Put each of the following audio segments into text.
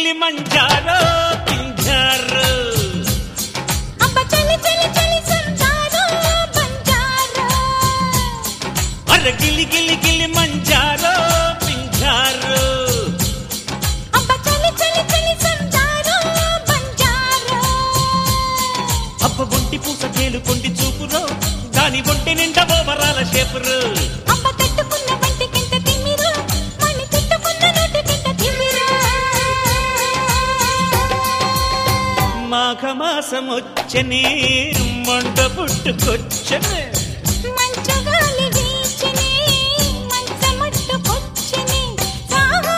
గిలి మంజారో పింజారో అబ్బ చలి చలి చలి సంసారో బంజారా అర గిలి గిలి గిలి మంజారో పింజారో అబ్బ చలి చలి చలి సంసారో బంజారా అప్ప ఒంటి పూస తేలుకొండి చూపురో దాని ఒంటి నిండా ఓవరాల షేపురు అమ్మ కట్టుకున్న వంటికింత తిమ్మిరు మణి తిట్టుకున్న నోటికింత తిమ్మిరా మాఘమాసం వచ్చనే మంట పుట్టుకొచ్చనే మంచగాలి వీచనే మంచమట్టుకొచ్చనే సాహో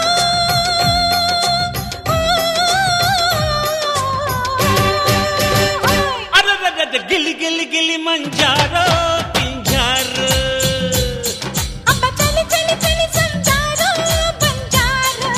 అరరర గిలి గిలి గిలి మంజారో పింజారో అబ్బ చలి చలి చలి సంజారో బంజారా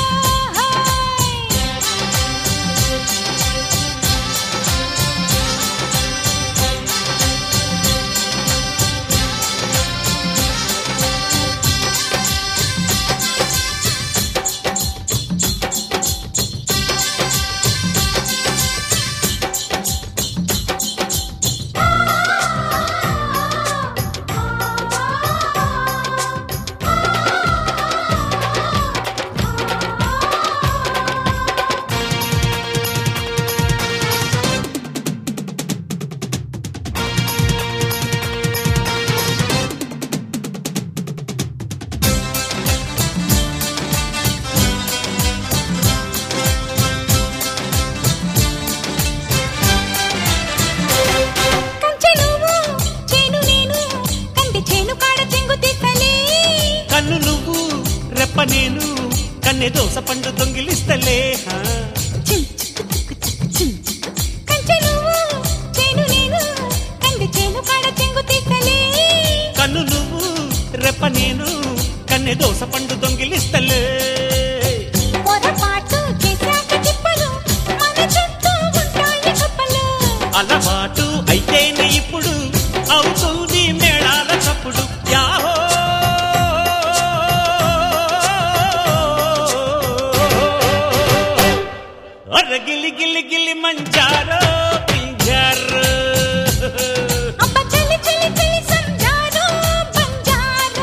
కంచె నువ్వు చేను నేను కంది చేను కాడ చెంగు తిప్పలే కన్ను నువ్వు రెప్ప నేను కన్నె దోస పండు దొంగిలిస్తలే హా. చిమ్ చిక్కు చిక్కు చిక్కు చిమ్ చిక్కు. కంచె నువ్వు చేను నేను కంది చేను కాడ చెంగు తిప్పలే కన్ను నువ్వు రెప్ప నేను కన్నె దోస పండు దొంగిలిస్తలే పొరపాటు చేశాక తిప్పలు మన చుట్టూ ఉంటాయి కప్పలు అలవాటు అయితేనే ఇప్పుడు అవుతుంది మేళాల చప్పుడు యాహో అర గిలి గిలి గిలి మంజారో పింజారో అబ్బ చలి చలి చలి సంజారో బంజారా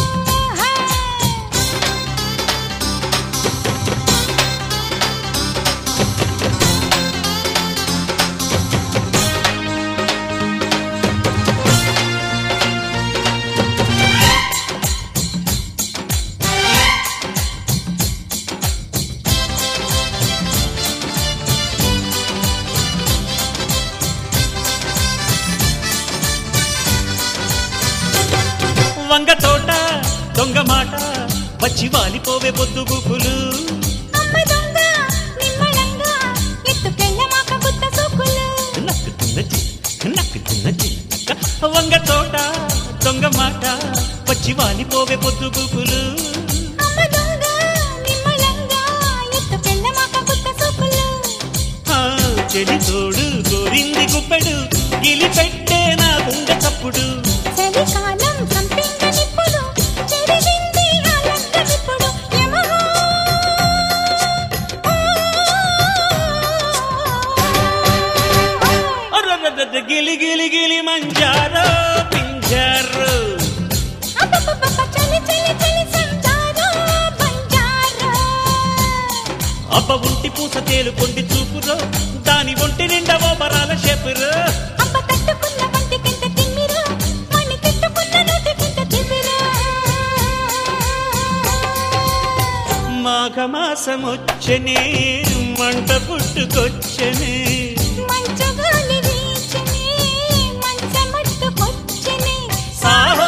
వంగ తోట దొంగ మాట వచ్చి వాలిపోవే పొద్దు గుబులు అమ్మ దొంగ నిమ్మళంగా ఎత్తుకెళ్ళ మాక గుత్త సోకులు నక్కుతున్న చి- నక్కుతున్న చిన్నక్క. వంగ తోట దొంగ మాట వచ్చి వాలిపోవే పొద్దు గుబులు అమ్మ దొంగ నిమ్మళంగా ఎత్తుకెళ్ళ మాక గుత్త సోకులు ఆ, చెలి తోడు గోరింది గుప్పెడు గిలి పెట్టే నా గుండె చప్పుడు చలికాలం సంపింగ నిప్పులు చెరిగింది ఆ లగ్గ విప్పుడు యమహో అర్రర్రర్ర గిలి గిలి గిలి మంజారో పింజారో అబ్బబ్బబ్బ చలి చలి చలి సంజారో బంజారా అబ్బ ఒంటి పూస తేలుకొండి చూపురో దాని ఒంటి నిండా ఓబరాల షేపురో అబ్బ తట్టుకున్న వంటికింత తిమ్మిరు మణి తిట్టుకున్న నోటికింత తిమ్మిరు మాఘమాసమొచ్చనే మంట పుట్టుకొచ్చనే మంచగాలి వీచనే మంచమట్టుకొచ్చనే సాహో